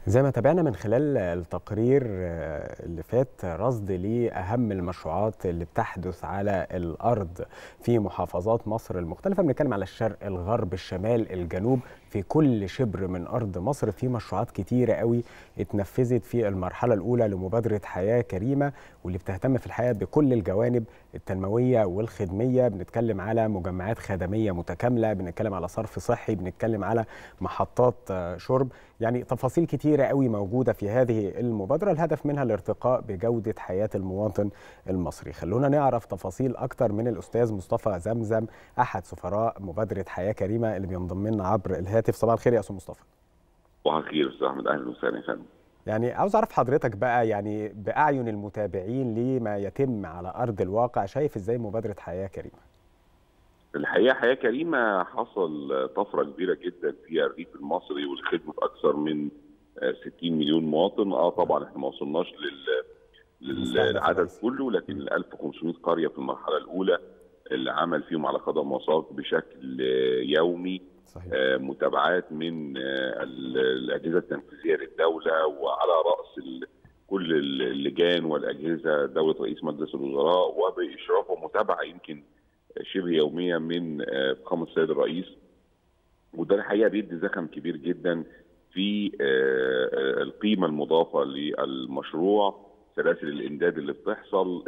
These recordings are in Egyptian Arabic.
زي ما تابعنا من خلال التقرير اللي فات رصد لأهم المشروعات اللي بتحدث على الأرض في محافظات مصر المختلفة بنتكلم على الشرق الغرب الشمال الجنوب في كل شبر من أرض مصر في مشروعات كتيرة قوي اتنفذت في المرحلة الأولى لمبادرة حياة كريمة واللي بتهتم في الحياة بكل الجوانب التنموية والخدمية بنتكلم على مجمعات خدمية متكاملة بنتكلم على صرف صحي بنتكلم على محطات شرب يعني تفاصيل كتيرة قوي موجودة في هذه المبادرة الهدف منها الارتقاء بجودة حياة المواطن المصري خلونا نعرف تفاصيل أكتر من الأستاذ مصطفى زمزم أحد سفراء مبادرة حياة كريمة اللي بينضم لنا عبر الهاتف صباح الخير يا أستاذ مصطفى صباح الخير أستاذ أحمد أهلا وسهلا يا فندم يعني عاوز أعرف حضرتك بقى يعني بأعين المتابعين لما يتم على أرض الواقع شايف إزاي مبادرة حياة كريمة الحقيقه حياه كريمه حصل طفره كبيره جدا في الريف المصري ولخدمه اكثر من 60 مليون مواطن اه طبعا احنا ما وصلناش لل للعدد كله لكن ال 1500 قريه في المرحله الاولى اللي عمل فيهم على قدم وساق بشكل يومي صحيح. آه متابعات من آه الاجهزه التنفيذيه للدوله وعلى راس كل اللجان والاجهزه دوله رئيس مجلس الوزراء وباشراف ومتابعه يمكن شبه يوميه من فخامه السيد الرئيس وده الحقيقه بيدي زخم كبير جدا في القيمه المضافه للمشروع سلاسل الامداد اللي بتحصل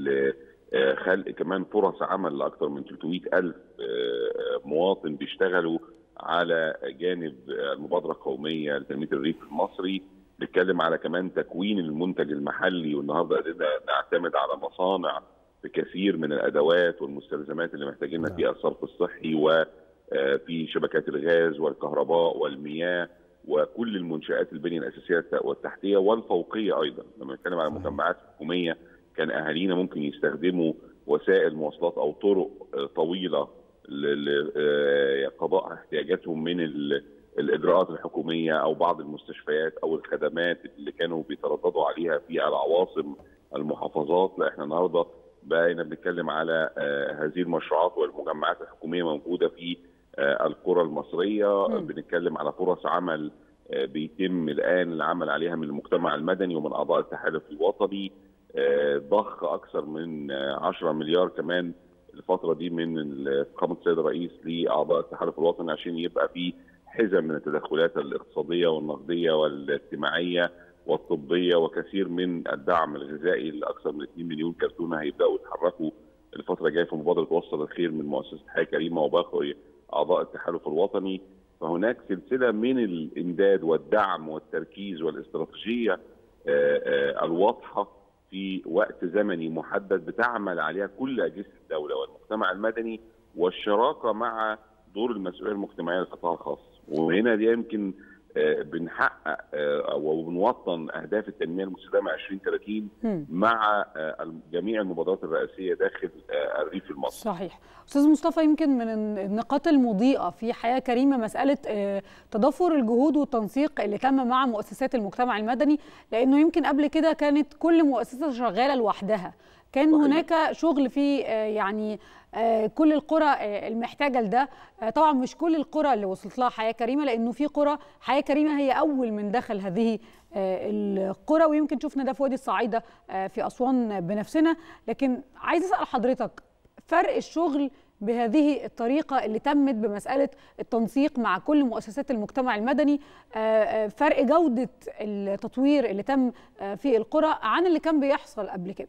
خلق كمان فرص عمل لاكثر من 300 الف مواطن بيشتغلوا على جانب المبادره القوميه لتنميه الريف المصري بنتكلم على كمان تكوين المنتج المحلي والنهارده قدرنا نعتمد على مصانع بكثير من الادوات والمستلزمات اللي محتاجينها في الصرف الصحي وفي شبكات الغاز والكهرباء والمياه وكل المنشات البنيه الاساسيه والتحتيه والفوقيه ايضا لما نتكلم على مجمعات حكوميه كان اهالينا ممكن يستخدموا وسائل مواصلات او طرق طويله لقضاء احتياجاتهم من الاجراءات الحكوميه او بعض المستشفيات او الخدمات اللي كانوا بيترددوا عليها في العواصم المحافظات لا احنا النهارده بقينا بنتكلم على هذه المشروعات والمجمعات الحكوميه موجوده في القرى المصريه م. بنتكلم على فرص عمل بيتم الان العمل عليها من المجتمع المدني ومن اعضاء التحالف الوطني ضخ اكثر من 10 مليار كمان الفتره دي من فخامه السيد الرئيس لاعضاء التحالف الوطني عشان يبقى في حزم من التدخلات الاقتصاديه والنقديه والاجتماعيه والطبيه وكثير من الدعم الغذائي لاكثر من 2 مليون كرتونه هيبداوا يتحركوا الفتره الجايه في مبادره وصل الخير من مؤسسه حياه كريمه وباقي اعضاء التحالف الوطني فهناك سلسله من الامداد والدعم والتركيز والاستراتيجيه الواضحه في وقت زمني محدد بتعمل عليها كل اجهزه الدوله والمجتمع المدني والشراكه مع دور المسؤوليه المجتمعيه للقطاع الخاص وهنا دي يمكن بنحقق وبنوطن اهداف التنميه المستدامه 2030 مع جميع المبادرات الرئاسيه داخل الريف المصري. صحيح. استاذ مصطفى يمكن من النقاط المضيئه في حياه كريمه مساله تضافر الجهود والتنسيق اللي تم مع مؤسسات المجتمع المدني لانه يمكن قبل كده كانت كل مؤسسه شغاله لوحدها. كان صحيح. هناك شغل في يعني كل القرى المحتاجه لده طبعا مش كل القرى اللي وصلت لها حياه كريمه لانه في قرى حياه كريمه هي اول من دخل هذه القرى ويمكن شفنا ده في وادي الصعيده في اسوان بنفسنا لكن عايز اسال حضرتك فرق الشغل بهذه الطريقة اللي تمت بمسألة التنسيق مع كل مؤسسات المجتمع المدني فرق جودة التطوير اللي تم في القرى عن اللي كان بيحصل قبل كده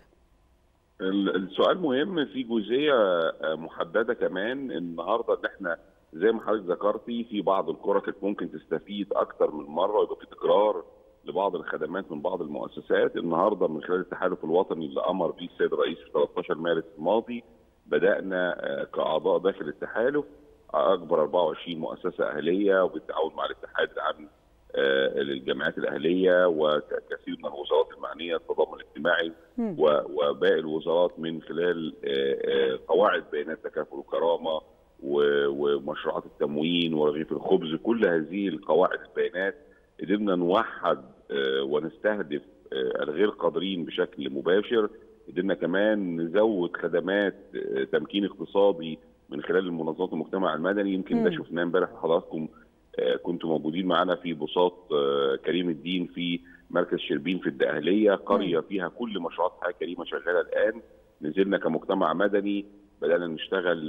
السؤال مهم في جزئيه محدده كمان النهارده ان احنا زي ما حضرتك ذكرتي في بعض القرى كانت ممكن تستفيد اكثر من مره ويبقى في تكرار لبعض الخدمات من بعض المؤسسات النهارده من خلال التحالف الوطني اللي امر به السيد الرئيس في 13 مارس الماضي بدانا كاعضاء داخل التحالف اكبر 24 مؤسسه اهليه وبالتعاون مع الاتحاد العام للجامعات الاهليه وكثير من الوزارات المعنيه التضامن الاجتماعي وباقي الوزارات من خلال قواعد بيانات تكافل وكرامه ومشروعات التموين ورغيف الخبز كل هذه القواعد البيانات قدرنا نوحد ونستهدف الغير قادرين بشكل مباشر قدرنا كمان نزود خدمات تمكين اقتصادي من خلال المنظمات المجتمع المدني يمكن ده شفناه امبارح حضراتكم كنتوا موجودين معانا في بساط كريم الدين في مركز شربين في الدقهليه قريه فيها كل مشروعات حياه كريمه شغاله الان نزلنا كمجتمع مدني بدانا نشتغل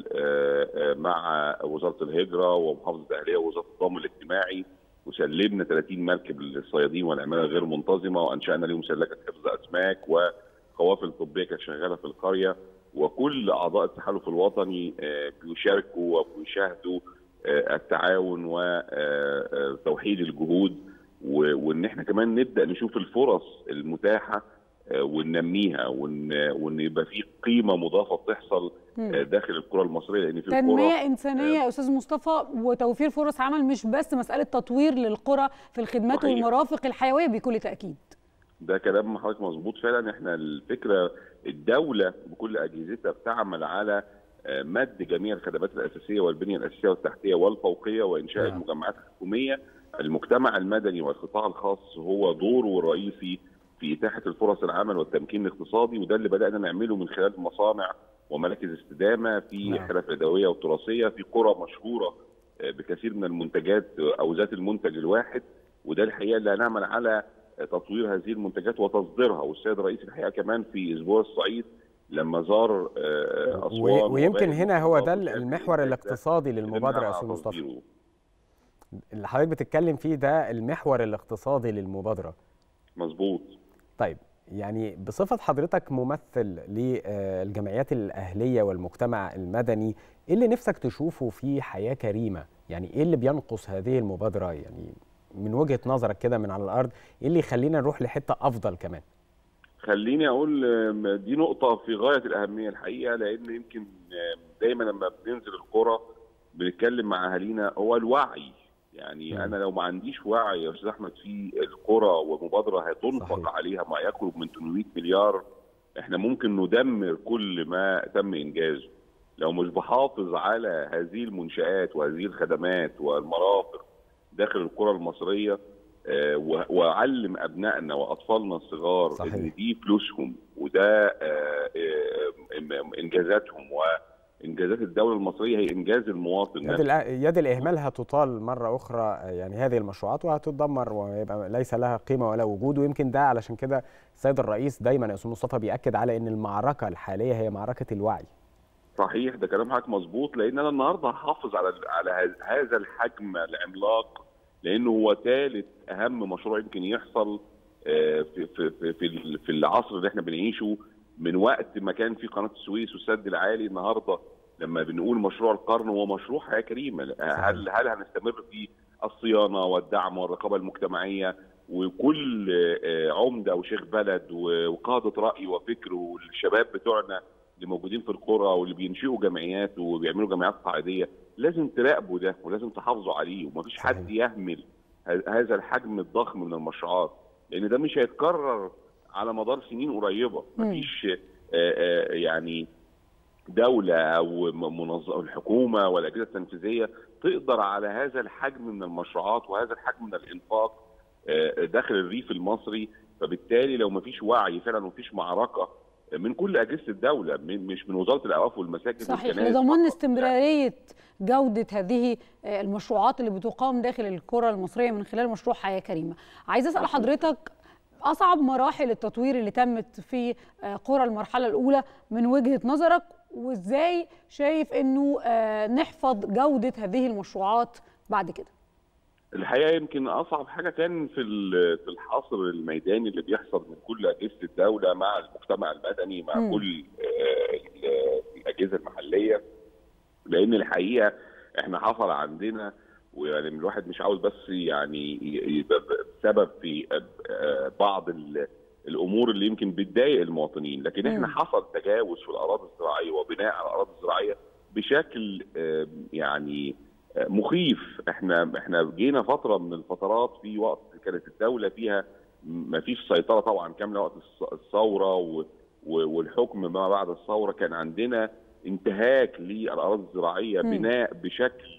مع وزاره الهجره ومحافظه الدقهليه ووزاره الضمان الاجتماعي وسلمنا 30 مركب للصيادين والعماله غير منتظمه وانشانا لهم سلكه حفظ اسماك وقوافل طبيه كانت شغاله في القريه وكل اعضاء التحالف الوطني بيشاركوا وبيشاهدوا التعاون وتوحيد الجهود وان احنا كمان نبدا نشوف الفرص المتاحه وننميها وان يبقى في قيمه مضافه بتحصل داخل الكره المصريه لان في تنميه انسانيه يا استاذ مصطفى وتوفير فرص عمل مش بس مساله تطوير للقرى في الخدمات صحيح. والمرافق الحيويه بكل تاكيد ده كلام حضرتك مظبوط فعلا احنا الفكره الدوله بكل اجهزتها بتعمل على مد جميع الخدمات الاساسيه والبنيه الاساسيه والتحتيه والفوقيه وانشاء نعم. المجمعات الحكوميه المجتمع المدني والقطاع الخاص هو دوره الرئيسي في اتاحه الفرص العمل والتمكين الاقتصادي وده اللي بدانا نعمله من خلال مصانع ومراكز استدامه في نعم. حرف يدويه وتراثيه في قرى مشهوره بكثير من المنتجات او ذات المنتج الواحد وده الحقيقه اللي هنعمل على تطوير هذه المنتجات وتصديرها والسيد الرئيس الحقيقه كمان في اسبوع الصعيد لما زار اسوان ويمكن هنا هو ده المحور الاقتصادي للمبادره يا استاذ مصطفى اللي حضرتك بتتكلم فيه ده المحور الاقتصادي للمبادره مظبوط طيب يعني بصفه حضرتك ممثل للجمعيات الاهليه والمجتمع المدني ايه اللي نفسك تشوفه في حياه كريمه يعني ايه اللي بينقص هذه المبادره يعني من وجهه نظرك كده من على الارض ايه اللي يخلينا نروح لحته افضل كمان خليني اقول دي نقطه في غايه الاهميه الحقيقه لان يمكن دايما لما بننزل القرى بنتكلم مع اهالينا هو الوعي يعني م. انا لو ما عنديش وعي يا استاذ احمد في القرى ومبادره هتنفق صحيح. عليها ما يقرب من 800 مليار احنا ممكن ندمر كل ما تم انجازه لو مش بحافظ على هذه المنشات وهذه الخدمات والمرافق داخل القرى المصريه آه واعلم ابنائنا واطفالنا الصغار صحيح. ان دي فلوسهم وده آه آه انجازاتهم وانجازات الدوله المصريه هي انجاز المواطن يد, يد الاهمال هتطال مره اخرى يعني هذه المشروعات وهتدمر ويبقى ليس لها قيمه ولا وجود ويمكن ده علشان كده السيد الرئيس دايما يا استاذ مصطفى بياكد على ان المعركه الحاليه هي معركه الوعي صحيح ده كلام حضرتك مظبوط لان انا النهارده هحافظ على على هذا الحجم العملاق لانه هو ثالث اهم مشروع يمكن يحصل في في في في العصر اللي احنا بنعيشه من وقت ما كان في قناه السويس والسد العالي النهارده لما بنقول مشروع القرن هو مشروع حياه كريمه هل هل هنستمر في الصيانه والدعم والرقابه المجتمعيه وكل عمده وشيخ بلد وقاده راي وفكر والشباب بتوعنا اللي موجودين في القرى واللي بينشئوا جمعيات وبيعملوا جمعيات قاعديه لازم تراقبوا ده ولازم تحافظوا عليه ومفيش حد يهمل هذا الحجم الضخم من المشروعات لان ده مش هيتكرر على مدار سنين قريبه مفيش يعني دوله او منظمه الحكومه ولا الاجهزه التنفيذيه تقدر على هذا الحجم من المشروعات وهذا الحجم من الانفاق داخل الريف المصري فبالتالي لو مفيش وعي فعلا ومفيش معركه من كل اجهزه الدوله من مش من وزاره الاوقاف والمساجد صحيح لضمان استمراريه جوده هذه المشروعات اللي بتقام داخل القرى المصريه من خلال مشروع حياه كريمه عايز اسال حضرتك اصعب مراحل التطوير اللي تمت في قرى المرحله الاولى من وجهه نظرك وازاي شايف انه نحفظ جوده هذه المشروعات بعد كده الحقيقه يمكن اصعب حاجه كان في في الحصر الميداني اللي بيحصل من كل اجهزه الدوله مع المجتمع المدني مع م. كل الاجهزه المحليه لان الحقيقه احنا حصل عندنا ويعني الواحد مش عاوز بس يعني يبقى بسبب في بعض الامور اللي يمكن بتضايق المواطنين لكن احنا حصل تجاوز في الاراضي الزراعيه وبناء على الاراضي الزراعيه بشكل يعني مخيف احنا احنا جينا فتره من الفترات في وقت كانت الدوله فيها ما فيش سيطره طبعا كامله وقت الثوره والحكم ما بعد الثوره كان عندنا انتهاك للاراضي الزراعيه م. بناء بشكل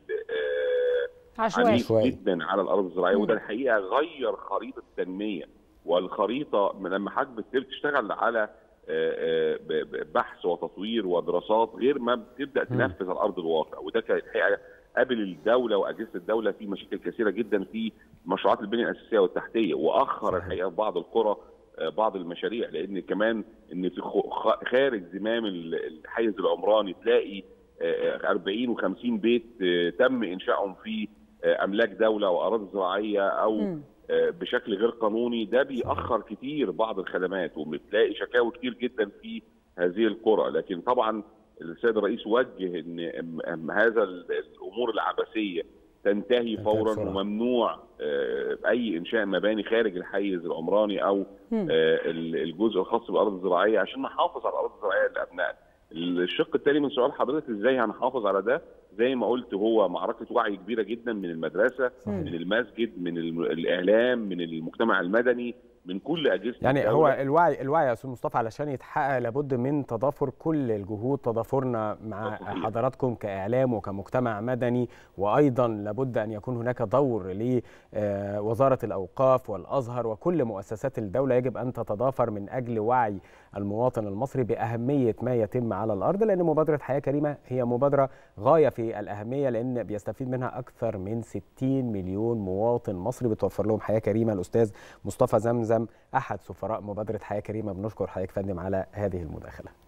عنيف جدا على الاراضي الزراعيه وده الحقيقه غير خريطه التنميه والخريطه لما حضرتك بتشتغل على بحث وتطوير ودراسات غير ما بتبدا تنفذ على ارض الواقع وده كان الحقيقه قابل الدوله واجهزه الدوله في مشاكل كثيره جدا في مشروعات البنيه الاساسيه والتحتيه واخر الحقيقه بعض القرى بعض المشاريع لان كمان ان في خارج زمام الحيز العمراني تلاقي 40 و50 بيت تم انشائهم في املاك دوله واراضي زراعيه او م. بشكل غير قانوني ده بيأخر كتير بعض الخدمات وبتلاقي شكاوى كتير جدا في هذه القرى لكن طبعا السيد الرئيس وجه ان هذا الامور العبثيه تنتهي فورا وممنوع اي انشاء مباني خارج الحيز العمراني او الجزء الخاص بالاراضي الزراعيه عشان نحافظ على الاراضي الزراعيه لابنائنا. الشق الثاني من سؤال حضرتك ازاي هنحافظ على ده؟ زي ما قلت هو معركه وعي كبيره جدا من المدرسه صحيح. من المسجد من الاعلام من المجتمع المدني من كل اجهزه يعني الدولة. هو الوعي الوعي يا استاذ مصطفى علشان يتحقق لابد من تضافر كل الجهود تضافرنا مع صحيح. حضراتكم كاعلام وكمجتمع مدني وايضا لابد ان يكون هناك دور لوزاره الاوقاف والازهر وكل مؤسسات الدوله يجب ان تتضافر من اجل وعي المواطن المصري باهميه ما يتم على الارض لان مبادره حياه كريمه هي مبادره غايه في الاهميه لان بيستفيد منها اكثر من 60 مليون مواطن مصري بتوفر لهم حياه كريمه الاستاذ مصطفى زمزم احد سفراء مبادره حياه كريمه بنشكر حضرتك فندم على هذه المداخله